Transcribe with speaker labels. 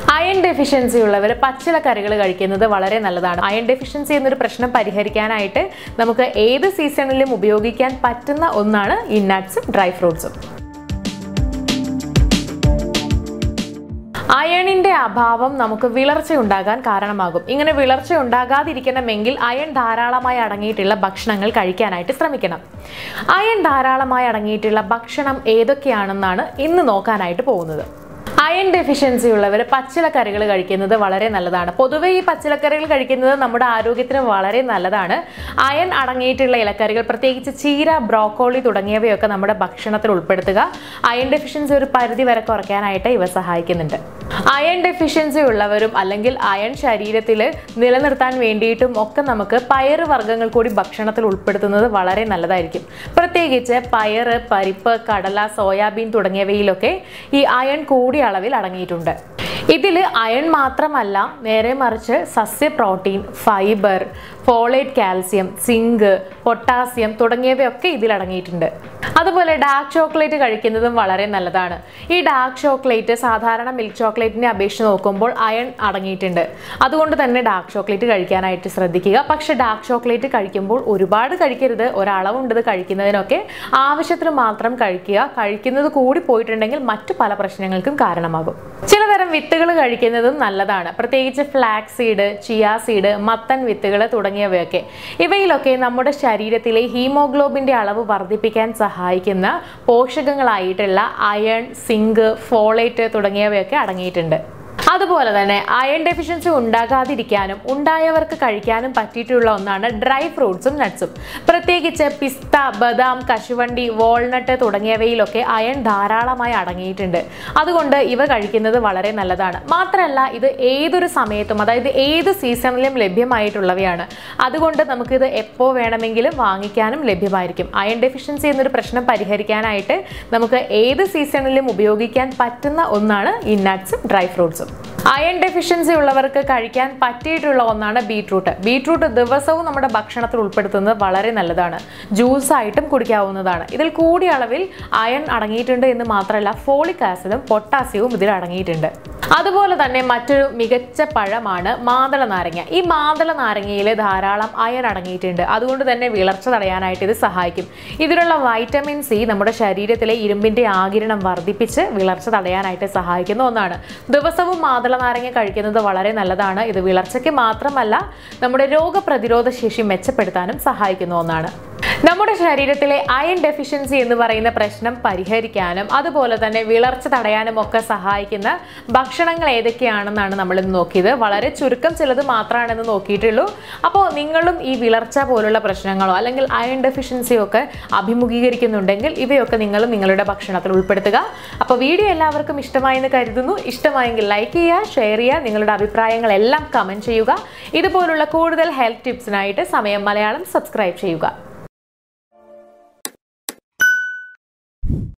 Speaker 1: iron deficiency ഉള്ളവർ പച്ചിലക്കറികൾ കഴിക്കുന്നത് വളരെ നല്ലതാണ് അയൺ ഡെഫിഷ്യൻസി എന്നൊരു പ്രശ്നം പരിഹരിക്കാനായിട്ട് നമുക്ക് ഏത് സീസണിലും ഉപയോഗിക്കാൻ പറ്റുന്ന ഒന്നാണ് ഈ നട്ട്സും ഡ്രൈ ഫ്രൂട്ട്സും അയണിന്റെ അഭാവം നമുക്ക് വിളർച്ച ഉണ്ടാകാൻ കാരണമാകും ഇങ്ങനെ വിളർച്ച ഉണ്ടാകാതിരിക്കണമെങ്കിൽ അയൺ ധാരാളമായി അടങ്ങിയിട്ടുള്ള ഭക്ഷണങ്ങൾ കഴിക്കാനായിട്ട് ശ്രമിക്കണം അയൺ ധാരാളമായി അടങ്ങിയിട്ടുള്ള ഭക്ഷണം ഏതൊക്കെയാണെന്നാണ് ഇന്ന് നോക്കാനായിട്ട് പോകുന്നത് അയൺ ഡെഫിഷ്യൻസി ഉള്ളവർ പച്ചിലക്കറികൾ കഴിക്കുന്നത് വളരെ നല്ലതാണ് പൊതുവെ ഈ പച്ചിലക്കറികൾ കഴിക്കുന്നത് നമ്മുടെ ആരോഗ്യത്തിന് വളരെ നല്ലതാണ് അയൺ അടങ്ങിയിട്ടുള്ള ഇലക്കറികൾ പ്രത്യേകിച്ച് ചീര ബ്രോക്കോളി തുടങ്ങിയവയൊക്കെ നമ്മുടെ ഭക്ഷണത്തിൽ ഉൾപ്പെടുത്തുക അയൺ ഡെഫിഷ്യൻസി ഒരു പരിധി വരെ കുറയ്ക്കാനായിട്ട് ഇവ സഹായിക്കുന്നുണ്ട് അയൺ ഡെഫിഷ്യൻസി ഉള്ളവരും അല്ലെങ്കിൽ അയൺ ശരീരത്തിൽ നിലനിർത്താൻ വേണ്ടിയിട്ടും ഒക്കെ നമുക്ക് പയറ് വർഗ്ഗങ്ങൾ കൂടി ഭക്ഷണത്തിൽ ഉൾപ്പെടുത്തുന്നത് വളരെ നല്ലതായിരിക്കും പ്രത്യേകിച്ച് പയറ് പരിപ്പ് കടല സോയാബീൻ തുടങ്ങിയവയിലൊക്കെ ഈ അയൺ കൂടിയ അളവിൽ അടങ്ങിയിട്ടുണ്ട് ഇതിൽ അയൺ മാത്രമല്ല നേരെ മറിച്ച് സസ്യ protein fibre folate calcium zinc potassium തുടങ്ങിയവയൊക്കെ ഇതിൽ അടങ്ങിയിട്ടുണ്ട് അതുപോലെ ഡാർക്ക് ചോക്ലേറ്റ് കഴിക്കുന്നതും വളരെ നല്ലതാണ് ഈ ഡാർക്ക് ചോക്ലേറ്റ് സാധാരണ മിൽക്ക് ചോക്ലേറ്റിനെ അപേക്ഷിച്ച് നോക്കുമ്പോൾ അയൺ അടങ്ങിയിട്ടുണ്ട് അതുകൊണ്ട് തന്നെ ഡാർക്ക് ചോക്ലേറ്റ് കഴിക്കാനായിട്ട് ശ്രദ്ധിക്കുക പക്ഷേ ഡാർക്ക് ചോക്ലേറ്റ് കഴിക്കുമ്പോൾ ഒരുപാട് കഴിക്കരുത് ഒരളവുണ്ട് ഇത് കഴിക്കുന്നതിനൊക്കെ ആവശ്യത്തിന് മാത്രം കഴിക്കുക കഴിക്കുന്നത് കൂടി പോയിട്ടുണ്ടെങ്കിൽ മറ്റു പല പ്രശ്നങ്ങൾക്കും കാരണമാകും ചിലതരം വിത്തുകൾ കഴിക്കുന്നതും നല്ലതാണ് പ്രത്യേകിച്ച് ഫ്ലാക്സ് സീഡ് ചിയാ സീഡ് മത്തൻ വിത്തുകൾ തുടങ്ങിയവയൊക്കെ ഇവയിലൊക്കെ നമ്മുടെ ശരീരത്തിലെ ഹീമോഗ്ലോബിന്റെ അളവ് വർദ്ധിപ്പിക്കാൻ സഹായിക്കുന്ന പോഷകങ്ങളായിട്ടുള്ള അയൺ സിങ്ക് ഫോളേറ്റ് തുടങ്ങിയവയൊക്കെ അടങ്ങിയിട്ടുണ്ട് അതുപോലെ തന്നെ അയൺ ഡെഫിഷ്യൻസി ഉണ്ടാകാതിരിക്കാനും ഉണ്ടായവർക്ക് കഴിക്കാനും പറ്റിയിട്ടുള്ള ഒന്നാണ് ഡ്രൈ ഫ്രൂട്ട്സും നട്ട്സും പ്രത്യേകിച്ച് പിസ്ത ബദാം കശുവണ്ടി വാൾനട്ട് തുടങ്ങിയവയിലൊക്കെ അയൺ ധാരാളമായി അടങ്ങിയിട്ടുണ്ട് അതുകൊണ്ട് ഇവ കഴിക്കുന്നത് വളരെ നല്ലതാണ് മാത്രമല്ല ഇത് ഏതൊരു സമയത്തും അതായത് ഏത് സീസണിലും ലഭ്യമായിട്ടുള്ളവയാണ് അതുകൊണ്ട് നമുക്കിത് എപ്പോൾ വേണമെങ്കിലും വാങ്ങിക്കാനും ലഭ്യമായിരിക്കും അയൺ ഡെഫിഷ്യൻസി എന്നൊരു പ്രശ്നം പരിഹരിക്കാനായിട്ട് നമുക്ക് ഏത് സീസണിലും ഉപയോഗിക്കാൻ പറ്റുന്ന ഒന്നാണ് ഈ നട്ട്സും ഡ്രൈ ഫ്രൂട്ട്സും അയൺ ഡെഫിഷ്യൻസി ഉള്ളവർക്ക് കഴിക്കാൻ പറ്റിയിട്ടുള്ള ഒന്നാണ് ബീട്രൂട്ട് ബീട്രൂട്ട് ദിവസവും നമ്മുടെ ഭക്ഷണത്തിൽ ഉൾപ്പെടുത്തുന്നത് വളരെ നല്ലതാണ് ജ്യൂസ് ആയിട്ടും കുടിക്കാവുന്നതാണ് ഇതിൽ കൂടിയ അളവിൽ അയൺ അടങ്ങിയിട്ടുണ്ട് എന്ന് മാത്രമല്ല ഫോളിക് ആസിഡും പൊട്ടാസ്യവും ഇതിൽ അടങ്ങിയിട്ടുണ്ട് അതുപോലെ തന്നെ മറ്റൊരു മികച്ച പഴമാണ് മാതള നാരങ്ങ ഈ മാതള നാരങ്ങയിൽ ധാരാളം അയൺ അടങ്ങിയിട്ടുണ്ട് അതുകൊണ്ട് തന്നെ വിളർച്ച തടയാനായിട്ട് ഇത് സഹായിക്കും ഇതിലുള്ള വൈറ്റമിൻ സി നമ്മുടെ ശരീരത്തിലെ ഇരുമ്പിന്റെ ആകിരണം വർദ്ധിപ്പിച്ച് വിളർച്ച തടയാനായിട്ട് സഹായിക്കുന്ന ഒന്നാണ് ദിവസവും മാതള നാരങ്ങ കഴിക്കുന്നത് വളരെ നല്ലതാണ് ഇത് വിളർച്ചയ്ക്ക് മാത്രമല്ല നമ്മുടെ രോഗപ്രതിരോധ ശേഷി മെച്ചപ്പെടുത്താനും സഹായിക്കുന്ന ഒന്നാണ് നമ്മുടെ ശരീരത്തിലെ അയൺ ഡെഫിഷ്യൻസി എന്ന് പറയുന്ന പ്രശ്നം പരിഹരിക്കാനും അതുപോലെ തന്നെ വിളർച്ച തടയാനും ഒക്കെ സഹായിക്കുന്ന ഭക്ഷണങ്ങൾ ഏതൊക്കെയാണെന്നാണ് നമ്മൾ ഇന്ന് നോക്കിയത് വളരെ ചുരുക്കം ചിലത് മാത്രമാണെന്ന് നോക്കിയിട്ടുള്ളൂ അപ്പോൾ നിങ്ങളും ഈ വിളർച്ച പോലുള്ള പ്രശ്നങ്ങളോ അല്ലെങ്കിൽ അയൺ ഡെഫിഷ്യൻസിയോ ഒക്കെ അഭിമുഖീകരിക്കുന്നുണ്ടെങ്കിൽ ഇവയൊക്കെ നിങ്ങളും നിങ്ങളുടെ ഭക്ഷണത്തിൽ ഉൾപ്പെടുത്തുക അപ്പോൾ വീഡിയോ എല്ലാവർക്കും ഇഷ്ടമായെന്ന് കരുതുന്നു ഇഷ്ടമായെങ്കിൽ ലൈക്ക് ചെയ്യുക ഷെയർ ചെയ്യുക നിങ്ങളുടെ അഭിപ്രായങ്ങളെല്ലാം കമൻറ്റ് ചെയ്യുക ഇതുപോലുള്ള കൂടുതൽ ഹെൽത്ത് ടിപ്സിനായിട്ട് സമയം മലയാളം സബ്സ്ക്രൈബ് ചെയ്യുക